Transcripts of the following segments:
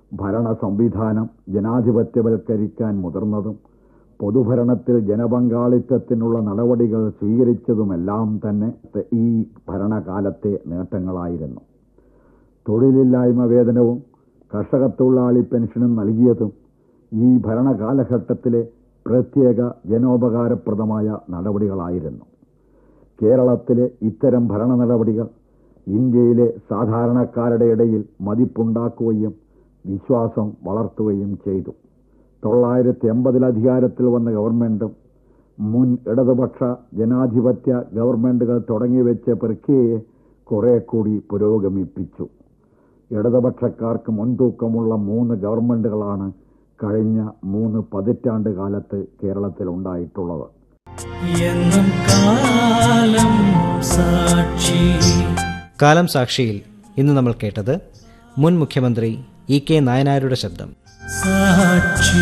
ഭരണ സംവിധാനം ജനാധിപത്യവൽക്കരിക്കാൻ മുതിർന്നതും പൊതുഭരണത്തിൽ ജനപങ്കാളിത്തത്തിനുള്ള നടപടികൾ സ്വീകരിച്ചതുമെല്ലാം തന്നെ ഈ ഭരണകാലത്തെ നേട്ടങ്ങളായിരുന്നു തൊഴിലില്ലായ്മ വേതനവും കർഷകത്തൊഴിലാളി പെൻഷനും നൽകിയതും ഈ ഭരണകാലഘട്ടത്തിലെ പ്രത്യേക ജനോപകാരപ്രദമായ നടപടികളായിരുന്നു കേരളത്തിലെ ഇത്തരം ഭരണ നടപടികൾ ഇന്ത്യയിലെ സാധാരണക്കാരുടെ ഇടയിൽ മതിപ്പുണ്ടാക്കുകയും വിശ്വാസം വളർത്തുകയും ചെയ്തു തൊള്ളായിരത്തി എൺപതിൽ അധികാരത്തിൽ വന്ന ഗവൺമെൻറ്റും മുൻ ഇടതുപക്ഷ ജനാധിപത്യ ഗവൺമെൻറ്റുകൾ തുടങ്ങിവെച്ച പ്രക്രിയയെ കുറെ കൂടി പുരോഗമിപ്പിച്ചു ഇടതുപക്ഷക്കാർക്ക് മുൻതൂക്കമുള്ള മൂന്ന് ഗവൺമെൻറ്റുകളാണ് കഴിഞ്ഞ മൂന്ന് പതിറ്റാണ്ട് കാലത്ത് കേരളത്തിൽ ഉണ്ടായിട്ടുള്ളത് എന്നും കാലം സാക്ഷി കാലം സാക്ഷിയിൽ ഇന്ന് നമ്മൾ കേട്ടത് മുൻ മുഖ്യമന്ത്രി ഇ കെ നായനാരുടെ ശബ്ദം സാക്ഷി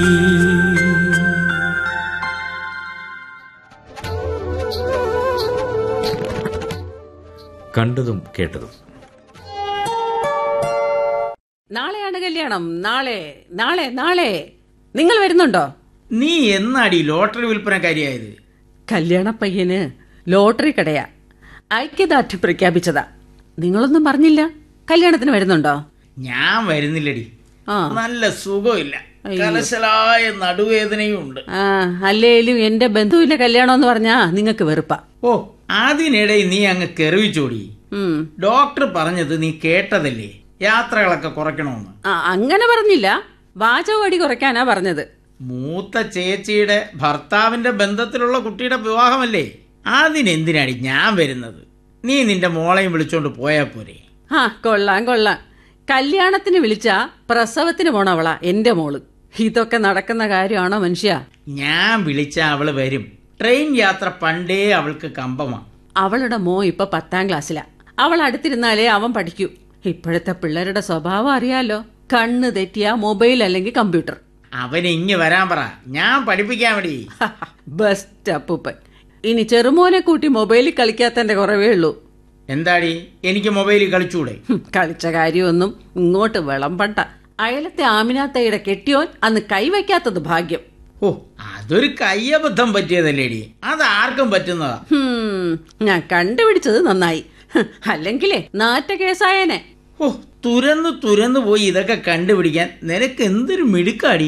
കണ്ടതും കേട്ടതും നാളെയാണ് കല്യാണം നാളെ നാളെ നാളെ നിങ്ങൾ വരുന്നുണ്ടോ നീ എന്നാടി ലോട്ടറി വിൽപ്പനക്കാരിയായത് കല്യാണ പയ്യന് ലോട്ടറി കടയാ ഐക്യദാർഢ്യം പ്രഖ്യാപിച്ചതാ നിങ്ങളൊന്നും പറഞ്ഞില്ല കല്യാണത്തിന് വരുന്നുണ്ടോ ഞാൻ വരുന്നില്ലടി ആ നല്ല സുഖമില്ല കലശലായ നടുവേദനയും ഉണ്ട് ആ അല്ലേലും എന്റെ ബന്ധുവിന്റെ കല്യാണം എന്ന് പറഞ്ഞാ നിങ്ങൾക്ക് വെറുപ്പാ ഓ അതിനിടെ നീ അങ്ങ് കെറിവിച്ചോടി ഉം. ഡോക്ടർ പറഞ്ഞത് നീ കേട്ടതല്ലേ യാത്രകളൊക്കെ കുറയ്ക്കണമെന്ന് ആ അങ്ങനെ പറഞ്ഞില്ല വാചകവടി കുറയ്ക്കാനാ പറഞ്ഞത് മൂത്ത ചേച്ചിയുടെ ഭർത്താവിന്റെ ബന്ധത്തിലുള്ള കുട്ടിയുടെ വിവാഹമല്ലേ അതിനെന്തിനാടി ഞാൻ വരുന്നത് നീ നിന്റെ മോളെയും വിളിച്ചോണ്ട് പോയാ പോരെ ആ കൊള്ളാം കൊള്ളാം കല്യാണത്തിന് വിളിച്ച പ്രസവത്തിന് പോണവളാ എന്റെ മോള് ഇതൊക്കെ നടക്കുന്ന കാര്യമാണോ മനുഷ്യ ഞാൻ വിളിച്ച അവള് വരും ട്രെയിൻ യാത്ര പണ്ടേ അവൾക്ക് കമ്പമാ അവളുടെ മോ ഇപ്പൊ പത്താം ക്ലാസ്സിലാ അവൾ അടുത്തിരുന്നാലേ അവൻ പഠിക്കൂ ഇപ്പോഴത്തെ പിള്ളേരുടെ സ്വഭാവം അറിയാലോ കണ്ണ് തെറ്റിയ മൊബൈൽ അല്ലെങ്കിൽ കമ്പ്യൂട്ടർ അവന് ഇങ്ങ് വരാൻ പറ ഞാൻ പഠിപ്പിക്കാൻ വേണ്ടി ബെസ്റ്റ് അപ്പൂപ്പൻ ഇനി ചെറുമോനെ കൂട്ടി മൊബൈലിൽ കളിക്കാത്തന്റെ കുറവേ ഉള്ളൂ എന്താടി എനിക്ക് മൊബൈലിൽ കളിച്ചൂടെ ഹും, കളിച്ച കാര്യമൊന്നും ഇങ്ങോട്ട് വിളമ്പണ്ട അയലത്തെ ആമിനാത്തയുടെ കെട്ടിയോൻ അന്ന് കൈവയ്ക്കാത്തത് ഭാഗ്യം ഓ അതൊരു കയ്യബദ്ധം പറ്റിയതല്ലേടി അത് ആർക്കും പറ്റുന്നതാ ഹും, ഞാൻ കണ്ടുപിടിച്ചത് നന്നായി ഹ്, അല്ലെങ്കിലേ നാറ്റ കേസായനെ ഓ തുരന്ന് തുരന്ന് പോയി ഇതൊക്കെ കണ്ടുപിടിക്കാൻ നിനക്ക് എന്തൊരു മിടുക്കാടി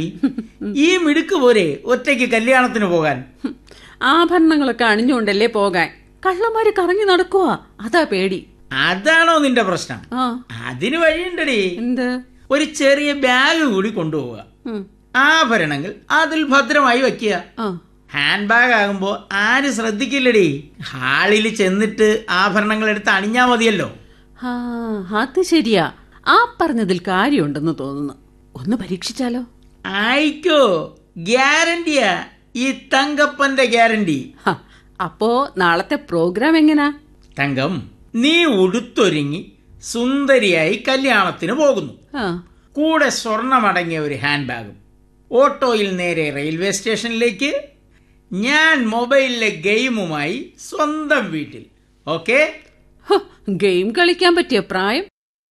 ഈ മിടുക്ക് പോരെ ഒറ്റയ്ക്ക് കല്യാണത്തിന് പോകാൻ ഹും, ആഭരണങ്ങളൊക്കെ അണിഞ്ഞുകൊണ്ടല്ലേ പോകാൻ കള്ളന്മാര് കറങ്ങി നടക്കുവാ അതാ പേടി അതാണോ നിന്റെ പ്രശ്നം ആ അതിന് വഴിയുണ്ടടി എന്ത് ഒരു ചെറിയ ബാഗ് കൂടി കൊണ്ടുപോവുക ഉം, ആഭരണങ്ങൾ അതിൽ ഭദ്രമായി വയ്ക്കുക ആ ഹാൻഡ് ബാഗ് ആകുമ്പോ ആരും ശ്രദ്ധിക്കില്ലടി ഹാളിൽ ചെന്നിട്ട് ആഭരണങ്ങൾ എടുത്ത് അണിഞ്ഞാ മതിയല്ലോ ആ അത് ശരിയാ ആ പറഞ്ഞതിൽ കാര്യമുണ്ടെന്ന് തോന്നുന്നു ഒന്ന് പരീക്ഷിച്ചാലോ ആയിക്കോ ഗ്യാരണ്ടിയാ ഈ തങ്കപ്പന്റെ ഗ്യാരണ്ടി ഹ, അപ്പോ നാളത്തെ പ്രോഗ്രാം എങ്ങനാ തങ്കം നീ ഉടുത്തൊരുങ്ങി സുന്ദരിയായി കല്യാണത്തിന് പോകുന്നു ആ കൂടെ സ്വർണമടങ്ങിയ ഒരു ഹാൻഡ് ബാഗും ഓട്ടോയിൽ നേരെ റെയിൽവേ സ്റ്റേഷനിലേക്ക് ഞാൻ മൊബൈലിലെ ഗെയിമുമായി സ്വന്തം വീട്ടിൽ ഓക്കെ ഹോ, ഗെയിം കളിക്കാൻ പറ്റിയ പ്രായം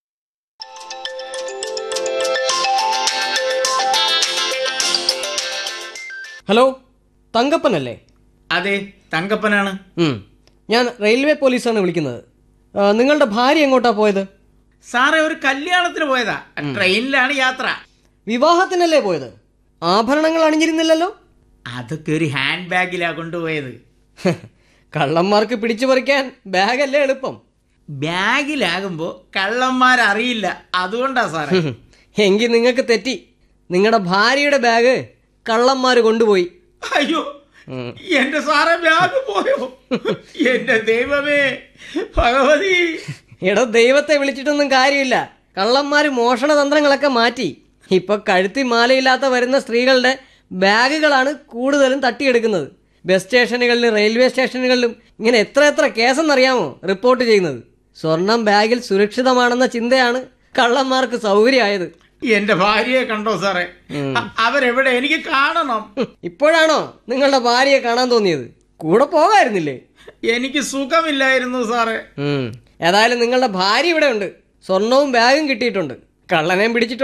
ഹലോ തങ്കപ്പനല്ലേ അതെ തങ്കപ്പനാണ് ഉം. ഞാൻ റെയിൽവേ പോലീസാണ് വിളിക്കുന്നത് ആ, നിങ്ങളുടെ ഭാര്യ എങ്ങോട്ടാ പോയത് സാറേ ഒരു കല്യാണത്തിന് പോയതാ ട്രെയിനിലാണ് യാത്ര വിവാഹത്തിനല്ലേ പോയത് ആഭരണങ്ങൾ അണിഞ്ഞിരുന്നില്ലല്ലോ അതൊക്കെ ഒരു ഹാൻഡ് ബാഗിലാ കൊണ്ടുപോയത് കള്ളന്മാർക്ക് പിടിച്ചു പറിക്കാൻ ബാഗല്ലേ എളുപ്പം ബാഗിലാകുമ്പോ കള്ളന്മാരറിയില്ല അതുകൊണ്ടാ സാറേ ഹും. എങ്കിൽ നിങ്ങൾക്ക് തെറ്റി നിങ്ങളുടെ ഭാര്യയുടെ ബാഗ് കള്ളന്മാർ കൊണ്ടുപോയി അയ്യോ എന്റെ സാറേ ബാഗ് പോയോ എന്റെ ദൈവമേ ഭഗവതി എടോ ദൈവത്തെ വിളിച്ചിട്ടൊന്നും കാര്യമില്ല കള്ളന്മാര് മോഷണ തന്ത്രങ്ങളൊക്കെ മാറ്റി ഇപ്പൊ കഴുത്തി മാലയില്ലാത്ത വരുന്ന സ്ത്രീകളുടെ ബാഗുകളാണ് കൂടുതലും തട്ടിയെടുക്കുന്നത് ബസ് സ്റ്റേഷനുകളിലും റെയിൽവേ സ്റ്റേഷനുകളിലും ഇങ്ങനെ എത്ര എത്ര കേസെന്നറിയാമോ റിപ്പോർട്ട് ചെയ്യുന്നത് സ്വർണം ബാഗിൽ സുരക്ഷിതമാണെന്ന ചിന്തയാണ് കള്ളന്മാർക്ക് സൗകര്യമായത് എന്റെ ഭാര്യയെ കണ്ടോ സാറേ അ- അവരെവിടെ എനിക്ക് കാണണം ഹും, ഇപ്പോഴാണോ നിങ്ങളുടെ ഭാര്യയെ കാണാൻ തോന്നിയത് കൂടെ പോകായിരുന്നില്ലേ എനിക്ക് സുഖമില്ലായിരുന്നു സാറേ ഉം. ഏതായാലും നിങ്ങളുടെ ഭാര്യ ഇവിടെ ഉണ്ട് സ്വർണവും ബാഗും കിട്ടിയിട്ടുണ്ട് കള്ളനെയും പിടിച്ചിട്ടുണ്ട്